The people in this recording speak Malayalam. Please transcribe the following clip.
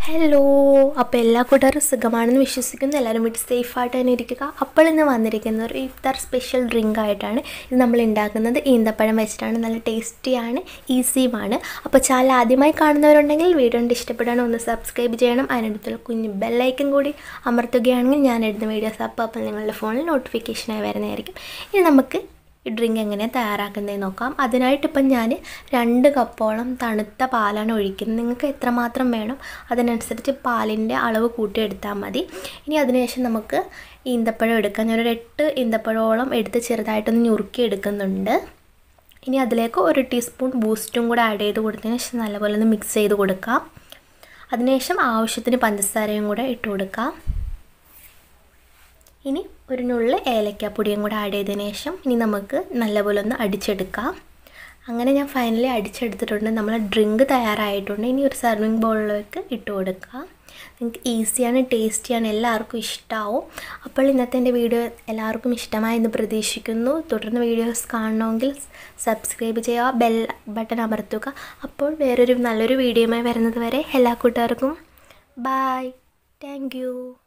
ഹലോ അപ്പോൾ എല്ലാ കൂട്ടുകാരും സുഖമാണെന്ന് വിശ്വസിക്കുന്നു എല്ലാവരും വീട്ടിൽ സേഫായിട്ട് തന്നെ ഇരിക്കുക അപ്പോൾ ഇന്ന് വന്നിരിക്കുന്ന ഒരു ഇഫ്താർ സ്പെഷ്യൽ ഡ്രിങ്ക് ആയിട്ടാണ് ഇത് നമ്മൾ ഉണ്ടാക്കുന്നത് ഈന്തപ്പഴം വെച്ചിട്ടാണ് നല്ല ടേസ്റ്റിയാണ് ഈസിയുമാണ് അപ്പോൾ ചാനൽ ആദ്യമായി കാണുന്നവരുണ്ടെങ്കിൽ വീഡിയോ കണ്ട് ഇഷ്ടപ്പെടുകയാണെങ്കിൽ ഒന്ന് സബ്സ്ക്രൈബ് ചെയ്യണം അതിനടുത്തുള്ള കുഞ്ഞ് ബെല്ലൈക്കൻ കൂടി അമർത്തുകയാണെങ്കിൽ ഞാൻ ഇടുന്ന വീഡിയോസ് അപ്പോൾ അപ്പോൾ നിങ്ങളുടെ ഫോണിൽ നോട്ടിഫിക്കേഷനായി വരുന്നതായിരിക്കും ഇനി നമുക്ക് ഈ ഡ്രിങ്ക് എങ്ങനെ തയ്യാറാക്കുന്നതെന്ന് നോക്കാം അതിനായിട്ട് ഇപ്പം ഞാൻ രണ്ട് കപ്പോളം തണുത്ത പാലാണ് ഒഴിക്കുന്നത് നിങ്ങൾക്ക് എത്രമാത്രം വേണം അതിനനുസരിച്ച് പാലിൻ്റെ അളവ് കൂട്ടിയെടുത്താൽ മതി ഇനി അതിനുശേഷം നമുക്ക് ഈന്തപ്പഴം എടുക്കാം ഞാനൊരു എട്ട് ഈന്തപ്പഴോളം എടുത്ത് ചെറുതായിട്ടൊന്ന് ഞുറുക്കി എടുക്കുന്നുണ്ട് ഇനി അതിലേക്ക് ഒരു ടീസ്പൂൺ ബൂസ്റ്റും കൂടെ ആഡ് ചെയ്ത് കൊടുത്തതിന് ശേഷം നല്ലപോലെ ഒന്ന് മിക്സ് ചെയ്ത് കൊടുക്കാം അതിനുശേഷം ആവശ്യത്തിന് പഞ്ചസാരയും കൂടെ ഇട്ട് കൊടുക്കാം ഇനി ഒരു നുള്ളിൽ ഏലക്കാപ്പൊടിയും കൂടെ ആഡ് ചെയ്തതിന് ശേഷം ഇനി നമുക്ക് നല്ലപോലെ ഒന്ന് അടിച്ചെടുക്കാം അങ്ങനെ ഞാൻ ഫൈനലി അടിച്ചെടുത്തിട്ടുണ്ട് നമ്മൾ ഡ്രിങ്ക് തയ്യാറായിട്ടുണ്ട് ഇനി ഒരു സർവിങ് ബൗളിലേക്ക് ഇട്ട് കൊടുക്കുക നിങ്ങൾക്ക് ഈസിയാണ് ടേസ്റ്റിയാണ് എല്ലാവർക്കും ഇഷ്ടമാവും അപ്പോൾ ഇന്നത്തെ എൻ്റെ വീഡിയോ എല്ലാവർക്കും ഇഷ്ടമായി എന്ന് പ്രതീക്ഷിക്കുന്നു തുടർന്ന് വീഡിയോസ് കാണണമെങ്കിൽ സബ്സ്ക്രൈബ് ചെയ്യുക ബെൽ ബട്ടൺ അമർത്തുക അപ്പോൾ വേറൊരു നല്ലൊരു വീഡിയോയുമായി വരുന്നത് വരെ എല്ലാ കൂട്ടുകാർക്കും ബായ് താങ്ക്